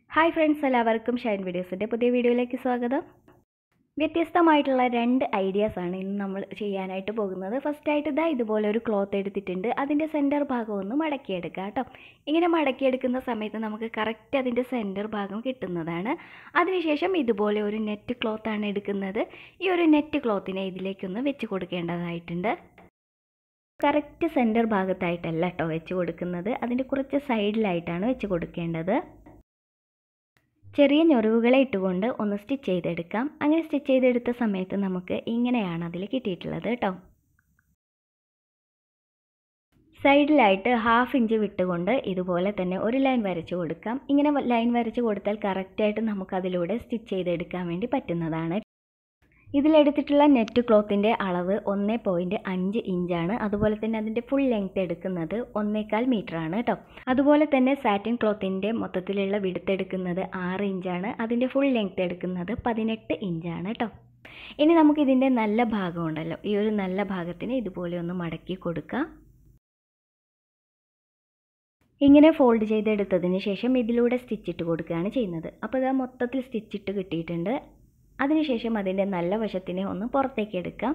hi friends എല്ലാവർക്കും ഷൈൻ വീഡിയോസിൻ്റെ പുതിയ വീഡിയോയിലേക്ക് സ്വാഗതം വ്യത്യസ്തമായിട്ടുള്ള രണ്ട് ഐഡിയാസാണ് ഇന്ന് നമ്മൾ ചെയ്യാനായിട്ട് പോകുന്നത് ഫസ്റ്റായിട്ട് ഇതാ ഇതുപോലെ ഒരു ക്ലോത്ത് എടുത്തിട്ടുണ്ട് അതിൻ്റെ സെൻറ്റർ ഭാഗം ഒന്ന് മടക്കിയെടുക്കുക കേട്ടോ ഇങ്ങനെ മടക്കിയെടുക്കുന്ന സമയത്ത് നമുക്ക് കറക്റ്റ് അതിൻ്റെ സെൻറ്റർ ഭാഗം കിട്ടുന്നതാണ് അതിനുശേഷം ഇതുപോലെ ഒരു നെറ്റ് ക്ലോത്താണ് എടുക്കുന്നത് ഈ ഒരു നെറ്റ് ക്ലോത്തിനെ ഇതിലേക്കൊന്ന് വെച്ച് കൊടുക്കേണ്ടതായിട്ടുണ്ട് കറക്റ്റ് സെൻറ്റർ ഭാഗത്തായിട്ടല്ല കേട്ടോ വെച്ച് കൊടുക്കുന്നത് അതിൻ്റെ കുറച്ച് സൈഡിലായിട്ടാണ് വെച്ച് കൊടുക്കേണ്ടത് ചെറിയ ഞൊറിവുകളെ ഇട്ടുകൊണ്ട് ഒന്ന് സ്റ്റിച്ച് ചെയ്തെടുക്കാം അങ്ങനെ സ്റ്റിച്ച് ചെയ്തെടുത്ത സമയത്ത് നമുക്ക് ഇങ്ങനെയാണ് അതിൽ കിട്ടിയിട്ടുള്ളത് കേട്ടോ സൈഡിലായിട്ട് ഹാഫ് ഇഞ്ച് വിട്ടുകൊണ്ട് ഇതുപോലെ തന്നെ ഒരു ലൈൻ വരച്ച് കൊടുക്കാം ഇങ്ങനെ ലൈൻ വരച്ച് കൊടുത്താൽ കറക്റ്റായിട്ട് നമുക്കതിലൂടെ സ്റ്റിച്ച് ചെയ്തെടുക്കാൻ വേണ്ടി പറ്റുന്നതാണ് ഇതിലെടുത്തിട്ടുള്ള നെറ്റ് ക്ലോത്തിൻ്റെ അളവ് ഒന്ന് പോയിൻറ്റ് അഞ്ച് ഇഞ്ചാണ് അതുപോലെ തന്നെ അതിൻ്റെ ഫുൾ ലെങ്ത് എടുക്കുന്നത് ഒന്നേകാൽ മീറ്റർ ആണ് കേട്ടോ അതുപോലെ തന്നെ സാറ്റിൻ ക്ലോത്തിൻ്റെ മൊത്തത്തിലുള്ള വിടുത്ത് എടുക്കുന്നത് ആറ് ഇഞ്ചാണ് അതിൻ്റെ ഫുൾ ലെങ്ത് എടുക്കുന്നത് പതിനെട്ട് ഇഞ്ചാണ് കേട്ടോ ഇനി നമുക്ക് ഇതിൻ്റെ നല്ല ഭാഗം ഉണ്ടല്ലോ ഈ ഒരു നല്ല ഭാഗത്തിന് ഇതുപോലെ ഒന്ന് മടക്കി കൊടുക്കാം ഇങ്ങനെ ഫോൾഡ് ചെയ്തെടുത്തതിന് ശേഷം ഇതിലൂടെ സ്റ്റിച്ചിട്ട് കൊടുക്കുകയാണ് ചെയ്യുന്നത് അപ്പോൾ ഇത് മൊത്തത്തിൽ സ്റ്റിച്ചിട്ട് കിട്ടിയിട്ടുണ്ട് അതിനുശേഷം അതിൻ്റെ നല്ല വശത്തിനെ ഒന്ന് പുറത്തേക്ക് എടുക്കാം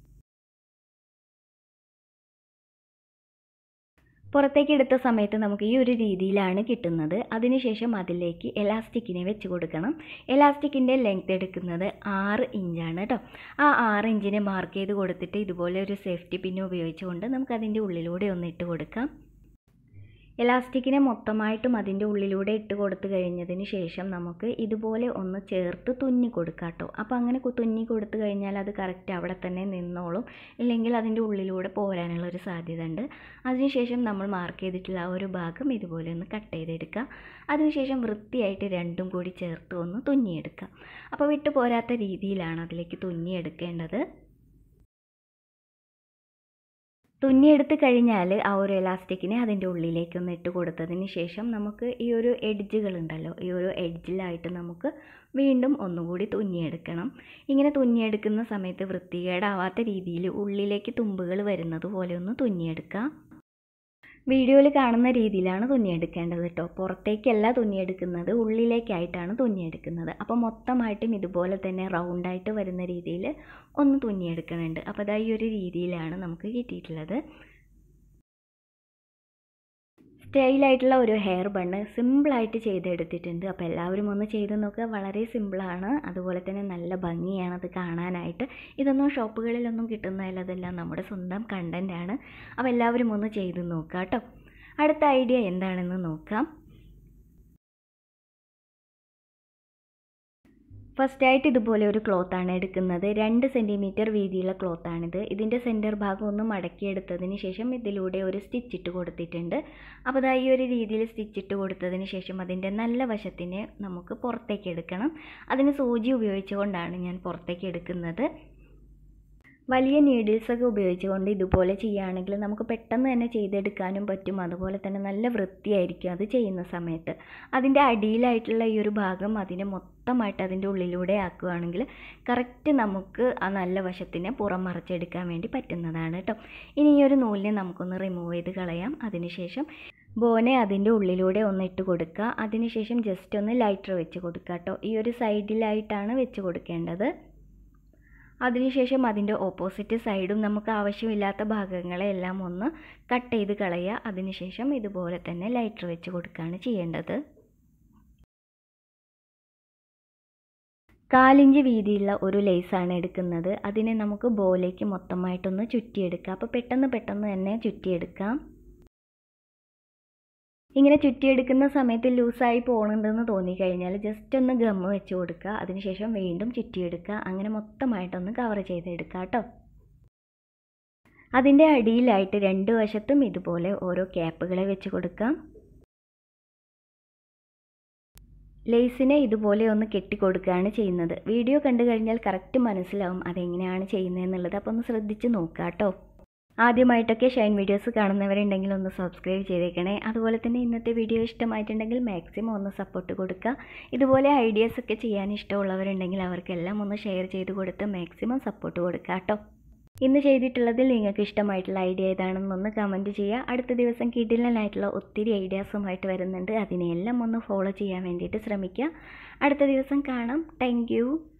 പുറത്തേക്ക് എടുത്ത സമയത്ത് നമുക്ക് ഈ ഒരു രീതിയിലാണ് കിട്ടുന്നത് അതിനുശേഷം അതിലേക്ക് എലാസ്റ്റിക്കിനെ വെച്ച് കൊടുക്കണം എലാസ്റ്റിക്കിൻ്റെ ലെങ്ത് എടുക്കുന്നത് ആറ് ഇഞ്ചാണ് കേട്ടോ ആ ആറ് ഇഞ്ചിനെ മാർക്ക് ചെയ്ത് കൊടുത്തിട്ട് ഇതുപോലെ ഒരു സേഫ്റ്റി പിന്ന് ഉപയോഗിച്ചുകൊണ്ട് നമുക്ക് അതിൻ്റെ ഉള്ളിലൂടെ ഒന്ന് ഇട്ട് കൊടുക്കാം എലാസ്റ്റിക്കിനെ മൊത്തമായിട്ടും അതിൻ്റെ ഉള്ളിലൂടെ ഇട്ട് കൊടുത്തു കഴിഞ്ഞതിന് ശേഷം നമുക്ക് ഇതുപോലെ ഒന്ന് ചേർത്ത് തുന്നി കൊടുക്കാം കേട്ടോ അപ്പോൾ അങ്ങനെ തുന്നി കൊടുത്തു കഴിഞ്ഞാൽ അത് കറക്റ്റ് അവിടെ തന്നെ നിന്നോളും ഇല്ലെങ്കിൽ അതിൻ്റെ ഉള്ളിലൂടെ പോരാനുള്ള ഒരു സാധ്യത ഉണ്ട് അതിനുശേഷം നമ്മൾ മാർക്ക് ചെയ്തിട്ടുള്ള ആ ഒരു ഭാഗം ഇതുപോലെ ഒന്ന് കട്ട് ചെയ്തെടുക്കുക അതിനുശേഷം വൃത്തിയായിട്ട് രണ്ടും കൂടി ചേർത്ത് ഒന്ന് തുന്നിയെടുക്കുക അപ്പോൾ വിട്ടു പോരാത്ത രീതിയിലാണ് അതിലേക്ക് തുന്നിയെടുക്കേണ്ടത് തുന്നിയെടുത്ത് കഴിഞ്ഞാൽ ആ ഒരു എലാസ്റ്റിക്കിനെ അതിൻ്റെ ഉള്ളിലേക്ക് ഒന്ന് ഇട്ട് കൊടുത്തതിന് ശേഷം നമുക്ക് ഈ ഒരു എഡ്ജുകൾ ഉണ്ടല്ലോ ഈ ഒരു എഡ്ജിലായിട്ട് നമുക്ക് വീണ്ടും ഒന്നുകൂടി തുന്നിയെടുക്കണം ഇങ്ങനെ തുന്നിയെടുക്കുന്ന സമയത്ത് വൃത്തികേടാവാത്ത രീതിയിൽ ഉള്ളിലേക്ക് തുമ്പുകൾ വരുന്നത് പോലെ ഒന്ന് തുന്നിയെടുക്കുക വീഡിയോയിൽ കാണുന്ന രീതിയിലാണ് തുന്നിയെടുക്കേണ്ടത് കേട്ടോ പുറത്തേക്കല്ല തുന്നിയെടുക്കുന്നത് ഉള്ളിലേക്കായിട്ടാണ് തുന്നിയെടുക്കുന്നത് അപ്പോൾ മൊത്തമായിട്ടും ഇതുപോലെ തന്നെ റൗണ്ടായിട്ട് വരുന്ന രീതിയിൽ ഒന്ന് തുന്നിയെടുക്കുന്നുണ്ട് അപ്പോൾ അതാ ഈ ഒരു രീതിയിലാണ് നമുക്ക് കിട്ടിയിട്ടുള്ളത് സ്റ്റൈലായിട്ടുള്ള ഒരു ഹെയർ ബണ്ണ് സിമ്പിളായിട്ട് ചെയ്തെടുത്തിട്ടുണ്ട് അപ്പോൾ എല്ലാവരും ഒന്ന് ചെയ്ത് നോക്കുക വളരെ സിമ്പിളാണ് അതുപോലെ തന്നെ നല്ല ഭംഗിയാണ് അത് കാണാനായിട്ട് ഇതൊന്നും ഷോപ്പുകളിലൊന്നും കിട്ടുന്നതല്ല അതെല്ലാം നമ്മുടെ സ്വന്തം കണ്ടൻറ്റാണ് അപ്പോൾ എല്ലാവരും ഒന്ന് ചെയ്ത് നോക്കുക കേട്ടോ അടുത്ത ഐഡിയ എന്താണെന്ന് നോക്കാം ഫസ്റ്റായിട്ട് ഇതുപോലെ ഒരു ക്ലോത്താണ് എടുക്കുന്നത് രണ്ട് സെൻറ്റിമീറ്റർ വീതിയുള്ള ക്ലോത്താണിത് ഇതിൻ്റെ സെൻറ്റർ ഭാഗം ഒന്ന് മടക്കിയെടുത്തതിന് ശേഷം ഇതിലൂടെ ഒരു സ്റ്റിച്ച് ഇട്ട് കൊടുത്തിട്ടുണ്ട് അപ്പോൾ അതാ ഈ ഒരു രീതിയിൽ സ്റ്റിച്ച് ഇട്ട് കൊടുത്തതിന് ശേഷം അതിൻ്റെ നല്ല വശത്തിനെ നമുക്ക് പുറത്തേക്ക് എടുക്കണം അതിന് സൂചി ഉപയോഗിച്ചുകൊണ്ടാണ് ഞാൻ പുറത്തേക്ക് എടുക്കുന്നത് വലിയ നീഡിൽസൊക്കെ ഉപയോഗിച്ചുകൊണ്ട് ഇതുപോലെ ചെയ്യുകയാണെങ്കിൽ നമുക്ക് പെട്ടെന്ന് തന്നെ ചെയ്തെടുക്കാനും പറ്റും അതുപോലെ തന്നെ നല്ല വൃത്തിയായിരിക്കും അത് ചെയ്യുന്ന സമയത്ത് അതിൻ്റെ അടിയിലായിട്ടുള്ള ഈ ഒരു ഭാഗം അതിനെ മൊത്തമായിട്ട് അതിൻ്റെ ഉള്ളിലൂടെ ആക്കുകയാണെങ്കിൽ കറക്റ്റ് നമുക്ക് ആ നല്ല വശത്തിനെ പുറം മറച്ചെടുക്കാൻ വേണ്ടി പറ്റുന്നതാണ് കേട്ടോ ഇനി ഈ ഒരു നൂലിനെ നമുക്കൊന്ന് റിമൂവ് ചെയ്ത് കളയാം അതിനുശേഷം ബോനെ അതിൻ്റെ ഉള്ളിലൂടെ ഒന്ന് ഇട്ട് കൊടുക്കുക അതിനുശേഷം ജസ്റ്റ് ഒന്ന് ലൈറ്റർ വെച്ച് കൊടുക്കുക കേട്ടോ ഈ ഒരു സൈഡിലായിട്ടാണ് വെച്ച് കൊടുക്കേണ്ടത് അതിനുശേഷം അതിൻ്റെ ഓപ്പോസിറ്റ് സൈഡും നമുക്ക് ആവശ്യമില്ലാത്ത ഭാഗങ്ങളെല്ലാം ഒന്ന് കട്ട് ചെയ്ത് കളയുക അതിനുശേഷം ഇതുപോലെ തന്നെ ലൈറ്റർ വെച്ച് കൊടുക്കുകയാണ് ചെയ്യേണ്ടത് കാലിഞ്ച് വീതിയുള്ള ഒരു ലേസാണ് എടുക്കുന്നത് അതിനെ നമുക്ക് ബോലേക്ക് മൊത്തമായിട്ടൊന്ന് ചുറ്റിയെടുക്കാം അപ്പോൾ പെട്ടെന്ന് പെട്ടെന്ന് തന്നെ ചുറ്റിയെടുക്കാം ഇങ്ങനെ ചുറ്റിയെടുക്കുന്ന സമയത്ത് ലൂസായി പോകുന്നുണ്ടെന്ന് തോന്നിക്കഴിഞ്ഞാൽ ജസ്റ്റ് ഒന്ന് ഗമ്മ് വെച്ച് കൊടുക്കുക അതിനുശേഷം വീണ്ടും ചുറ്റിയെടുക്കുക അങ്ങനെ മൊത്തമായിട്ടൊന്ന് കവർ ചെയ്തെടുക്കുക കേട്ടോ അതിൻ്റെ അടിയിലായിട്ട് രണ്ട് വശത്തും ഇതുപോലെ ഓരോ ക്യാപ്പുകളെ വെച്ച് കൊടുക്കാം ലേസിനെ ഇതുപോലെ ഒന്ന് കെട്ടിക്കൊടുക്കുകയാണ് ചെയ്യുന്നത് വീഡിയോ കണ്ടു കഴിഞ്ഞാൽ കറക്റ്റ് മനസ്സിലാവും അതെങ്ങനെയാണ് ചെയ്യുന്നതെന്നുള്ളത് അപ്പോൾ ഒന്ന് ശ്രദ്ധിച്ച് നോക്കാം കേട്ടോ ആദ്യമായിട്ടൊക്കെ ഷൈൻ വീഡിയോസ് കാണുന്നവരുണ്ടെങ്കിൽ ഒന്ന് സബ്സ്ക്രൈബ് ചെയ്തേക്കണേ അതുപോലെ തന്നെ ഇന്നത്തെ വീഡിയോ ഇഷ്ടമായിട്ടുണ്ടെങ്കിൽ മാക്സിമം ഒന്ന് സപ്പോർട്ട് കൊടുക്കുക ഇതുപോലെ ഐഡിയാസ് ഒക്കെ ചെയ്യാൻ ഇഷ്ടമുള്ളവരുണ്ടെങ്കിൽ അവർക്കെല്ലാം ഒന്ന് ഷെയർ ചെയ്ത് കൊടുത്ത് മാക്സിമം സപ്പോർട്ട് കൊടുക്കുക കേട്ടോ ഇന്ന് ചെയ്തിട്ടുള്ളതിൽ നിങ്ങൾക്ക് ഇഷ്ടമായിട്ടുള്ള ഐഡിയ ഏതാണെന്നൊന്ന് കമൻറ്റ് ചെയ്യുക അടുത്ത ദിവസം കിടിലനായിട്ടുള്ള ഒത്തിരി ഐഡിയാസുമായിട്ട് വരുന്നുണ്ട് അതിനെയെല്ലാം ഒന്ന് ഫോളോ ചെയ്യാൻ വേണ്ടിയിട്ട് ശ്രമിക്കുക അടുത്ത ദിവസം കാണാം താങ്ക്